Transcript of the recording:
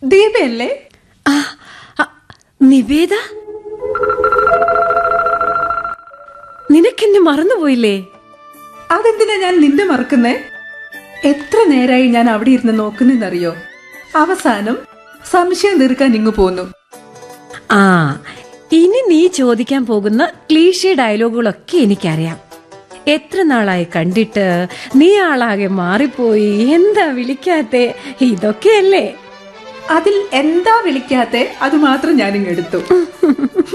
ദീപയല്ലേ ആ, ആ, നിവേദ നിനക്കെന്നെ മറന്നുപോയില്ലേ അതെന്തിനാ ഞാൻ നിന്നെ മറക്കുന്നേ എത്ര നേരായി ഞാൻ അവിടെ ഇരുന്ന് നോക്കുന്നെന്നറിയോ അവസാനം സംശയം തീർക്കാൻ ഇങ്ങു പോന്നു ആ ഇനി നീ ചോദിക്കാൻ പോകുന്ന ക്ലീഷേ ഡയലോഗുകളൊക്കെ എനിക്കറിയാം എത്ര നാളായി കണ്ടിട്ട് നീ ആളാകെ മാറിപ്പോയി എന്താ വിളിക്കാത്തെ ഇതൊക്കെയല്ലേ അതിൽ എന്താ വിളിക്കാത്തെ അത് മാത്രം ഞാനിങ്ങെടുത്തു